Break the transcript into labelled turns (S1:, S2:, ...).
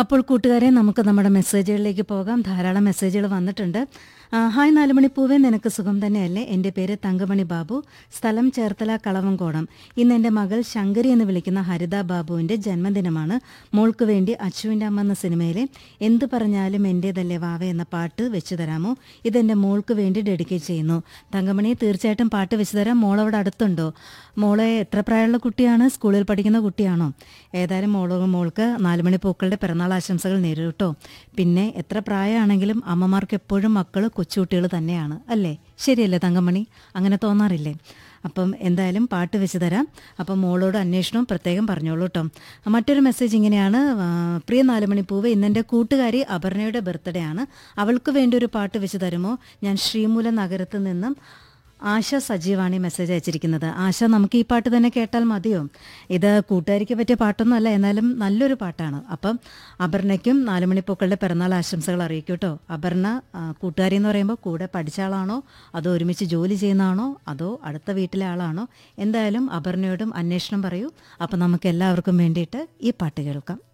S1: അപ്പോൾ കൂട്ടുകാരെ നമുക്ക് നമ്മുടെ മെസ്സേജുകളിലേക്ക് പോകാം ധാരാളം മെസ്സേജുകൾ വന്നിട്ടുണ്ട് ആ, ഹായ് നാലുമണിപ്പൂവേ നിനക്ക് സുഖം തന്നെയല്ലേ എൻ്റെ പേര് തങ്കമണി ബാബു സ്ഥലം ചേർത്തല കളവങ്കോണം ഇന്ന് എൻ്റെ മകൾ ശങ്കരി എന്ന് വിളിക്കുന്ന ഹരിത ബാബുവിൻ്റെ ജന്മദിനമാണ് മോൾക്ക് വേണ്ടി അച്ചുവിൻ്റെ അമ്മ എന്ന സിനിമയിലെ എന്ത് പറഞ്ഞാലും എൻ്റേതല്ലേ വാവ എന്ന പാട്ട് വെച്ചു തരാമോ ഇതെൻ്റെ മോൾക്ക് വേണ്ടി ഡെഡിക്കേറ്റ് ചെയ്യുന്നു തങ്കമണി തീർച്ചയായിട്ടും പാട്ട് വെച്ചു തരാം മോളവിടെ അടുത്തുണ്ടോ മോളെ എത്ര പ്രായമുള്ള കുട്ടിയാണ് സ്കൂളിൽ പഠിക്കുന്ന കുട്ടിയാണോ ഏതായാലും മോളോ മോൾക്ക് നാലുമണി പൂക്കളുടെ പിറന്നാൾ ആശംസകൾ നേരിടും കേട്ടോ പിന്നെ എത്ര പ്രായമാണെങ്കിലും അമ്മമാർക്ക് എപ്പോഴും മക്കൾ കൊച്ചുകുട്ടികൾ തന്നെയാണ് അല്ലേ ശരിയല്ലേ തങ്കമണി അങ്ങനെ തോന്നാറില്ലേ അപ്പം എന്തായാലും പാട്ട് വെച്ച് തരാം അപ്പം മോളോട് അന്വേഷണവും പ്രത്യേകം പറഞ്ഞോളൂ കേട്ടോ മറ്റൊരു മെസ്സേജ് ഇങ്ങനെയാണ് ആ, പ്രിയ നാലുമണി പൂവ് ഇന്നെൻ്റെ കൂട്ടുകാരി അപർണയുടെ ബർത്ത്ഡേ ആണ് അവൾക്ക് വേണ്ടി ഒരു പാട്ട് വെച്ച് തരുമോ ഞാൻ ശ്രീമൂല നഗരത്തിൽ നിന്നും ആശ സജീവാണ് ഈ മെസ്സേജ് അയച്ചിരിക്കുന്നത് ആശ നമുക്ക് ഈ പാട്ട് തന്നെ കേട്ടാൽ മതിയോ ഇത് കൂട്ടുകാരിക്ക് പറ്റിയ പാട്ടൊന്നും അല്ല എന്നാലും നല്ലൊരു പാട്ടാണ് അപ്പം അപർണയ്ക്കും നാലുമണിപ്പൂക്കളുടെ പിറന്നാൾ ആശംസകൾ അറിയിക്കും കേട്ടോ അപർണ ആ, കൂട്ടുകാരി എന്ന് പറയുമ്പോൾ കൂടെ പഠിച്ച ആളാണോ അതോ ഒരുമിച്ച് ജോലി ചെയ്യുന്നതാണോ അതോ അടുത്ത വീട്ടിലെ ആളാണോ എന്തായാലും അപർണയോടും അന്വേഷണം പറയൂ അപ്പം നമുക്ക് എല്ലാവർക്കും വേണ്ടിയിട്ട് ഈ പാട്ട് കേൾക്കാം